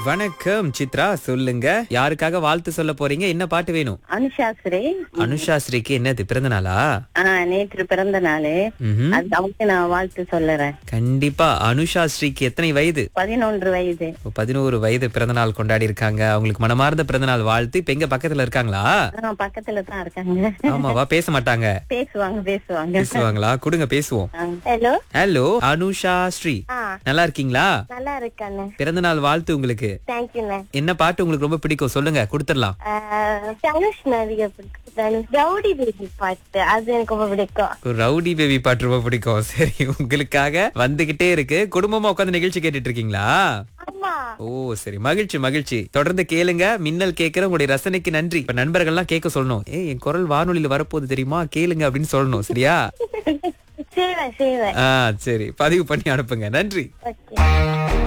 வணக்கம் சித்ரா சொல்லுங்க யாருக்காக வாழ்த்து சொல்ல போறீங்க என்ன பாட்டு வேணும் அனுஷாஸ்ரீ அனுஷாஸ்ரீக்கு என்னது பிறந்த நாளா ஆஹ் நேற்று பிறந்த நாள் ம்ஹும். அது அவங்க நான் வாழ்த்து சொல்லுறேன் கண்டிப்பா அனுஷாஸ்ரீக்கு எத்தனை வயது பதினொன்று வயது இப்போ பதினோரு வயது பிறந்த நாள் கொண்டாடி இருக்காங்க அவங்களுக்கு மனமார்ந்த பிறந்த நாள் வாழ்த்து இப்ப எங்க பக்கத்துல இருக்காங்களா ஆஹ் பக்கத்துல தான் இருக்காங்க ஆமாவா பேச மாட்டாங்க பேசுவாங்க பேசுவாங்க பேசுவாங்களா கொடுங்க பேசுவோம் ஹலோ ஹலோ அனுஷா ஸ்ரீ நல்லா இருக்கீங்களா நல்லா இருக்கானே பிறந்த நாள் வாழ்த்து உங்களுக்கு தேங்க்யூண்ணே என்ன பாட்டு உங்களுக்கு ரொம்ப பிடிக்கும் சொல்லுங்க கொடுத்துடலாம் தனுஷ் நிறைய பிடிக்கும் தனுஷ் ரவுடி பேபி பாட்டு அது எனக்கு ரொம்ப பிடிக்கும் ஒரு ரவுடி பேபி பாட்டு ரொம்ப பிடிக்கும் சரி உங்களுக்காக வந்துகிட்டே இருக்கு குடும்பமா உட்கார்ந்து நிகழ்ச்சி கேட்டுட்டு இருக்கீங்களா ஆமா ஓ சரி மகிழ்ச்சி மகிழ்ச்சி தொடர்ந்து கேளுங்க மின்னல் கேட்கிற உங்களுடைய ரசனைக்கு நன்றி இப்ப நண்பர்கள்லாம் கேட்க சொல்லணும் ஏய் என் குரல் வானொலியில வரப்போகுது தெரியுமா கேளுங்க அப்படின்னு சொல்லணும் சரியா செய்வேன் செய்வேன் ஆ சரி பதிவு பண்ணி அனுப்புங்க நன்றி ஓகே